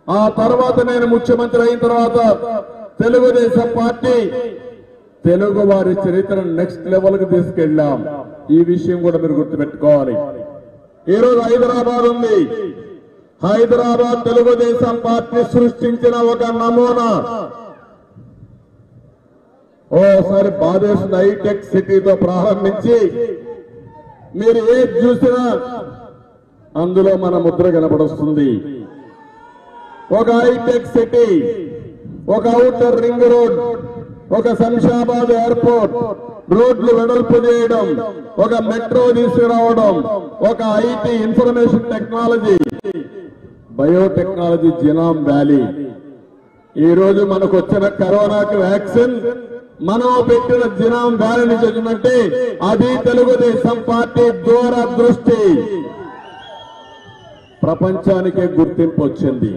ఆ తర్వాత నేను ముఖ్యమంత్రి అయిన తర్వాత తెలుగుదేశం పార్టీ తెలుగు వారి చరిత్రను నెక్స్ట్ లెవెల్ కి తీసుకెళ్ళాం ఈ విషయం కూడా మీరు గుర్తుపెట్టుకోవాలి ఈ రోజు హైదరాబాద్ ఉంది హైదరాబాద్ తెలుగుదేశం పార్టీ సృష్టించిన ఒక నమూనా ఓసారి బాధేసిన హైటెక్ సిటీతో ప్రారంభించి మీరు ఏది చూసినా అందులో మన ముద్ర కనపడుస్తుంది ఒక హైటెక్ సిటీ ఒక ఔటర్ రింగ్ రోడ్ ఒక శంషాబాద్ ఎయిర్పోర్ట్ రోడ్లు వెడల్పు చేయడం ఒక మెట్రో తీసుకురావడం ఒక IT information technology biotechnology genome valley ఈ రోజు మనకు వచ్చిన కరోనాకి వ్యాక్సిన్ మనం పెట్టిన జినాం వ్యాలీ నుంచి వచ్చిందంటే అది తెలుగుదేశం పార్టీ దూరదృష్టి ప్రపంచానికే గుర్తింపు వచ్చింది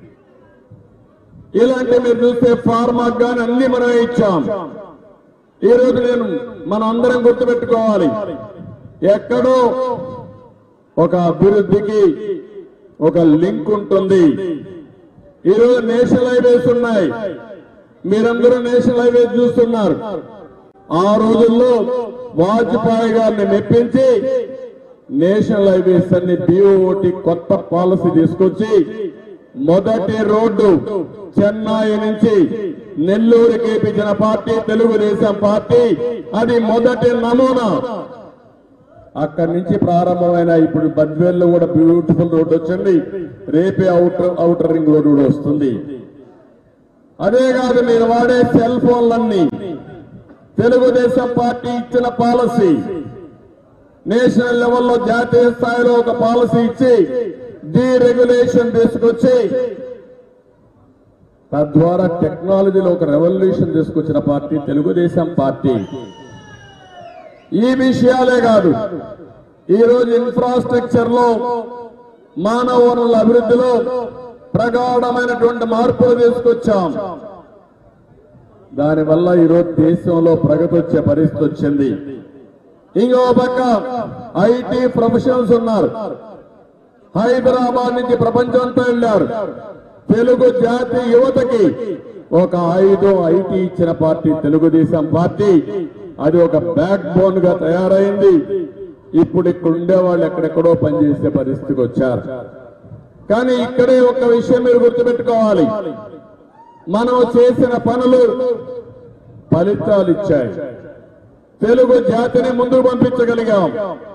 ఇలాంటి మీరు చూస్తే ఫార్మా కానీ అన్ని మనమే ఇచ్చాం ఈ రోజు నేను మనం అందరం గుర్తుపెట్టుకోవాలి ఎక్కడో ఒక అభివృద్ధికి ఒక లింక్ ఉంటుంది ఈ రోజు నేషనల్ హైవేస్ ఉన్నాయి మీరందరూ నేషనల్ హైవేస్ చూస్తున్నారు ఆ రోజుల్లో వాజ్పేయి గారిని మెప్పించి నేషనల్ హైవేస్ అన్ని బిఓటి కొత్త పాలసీ తీసుకొచ్చి మొదటి రోడ్డు చెన్నై నుంచి నెల్లూరుకి ఇప్పించిన పార్టీ తెలుగుదేశం పార్టీ అది మొదటి నమూనా అక్కడి నుంచి ప్రారంభమైన ఇప్పుడు బద్వేల్లో కూడా బ్యూటిఫుల్ రోడ్ వచ్చింది రేపే అవుటర్ అవుటర్ రింగ్ రోడ్ కూడా వస్తుంది అదే కాదు మీరు వాడే సెల్ ఫోన్లన్నీ తెలుగుదేశం పార్టీ ఇచ్చిన పాలసీ నేషనల్ లెవెల్లో జాతీయ స్థాయిలో ఒక పాలసీ ఇచ్చి డీరెగ్యులేషన్ తీసుకొచ్చి తద్వారా టెక్నాలజీలో ఒక రెవల్యూషన్ తీసుకొచ్చిన పార్టీ తెలుగుదేశం పార్టీ ఈ విషయాలే కాదు ఈ రోజు ఇన్ఫ్రాస్ట్రక్చర్ లో మానవ వనరుల అభివృద్ధిలో ప్రగాఢమైనటువంటి మార్పులు తీసుకొచ్చాం దానివల్ల ఈరోజు దేశంలో ప్రగతి వచ్చే పరిస్థితి వచ్చింది ఇంకో పక్క ఐటీ ప్రొఫెషనల్స్ ఉన్నారు హైదరాబాద్ నుంచి ప్రపంచంతో వెళ్ళారు తెలుగు జాతి యువతకి ఒక ఐదు ఐటీ ఇచ్చిన పార్టీ తెలుగుదేశం పార్టీ అది ఒక బ్యాక్ బోన్ గా తయారైంది ఇప్పుడు ఇక్కడ ఉండే వాళ్ళు ఎక్కడెక్కడో పనిచేసే పరిస్థితికి వచ్చారు కానీ ఇక్కడే ఒక విషయం మీరు గుర్తుపెట్టుకోవాలి మనం చేసిన పనులు ఫలితాలు ఇచ్చాయి తెలుగు జాతిని ముందుకు పంపించగలిగాం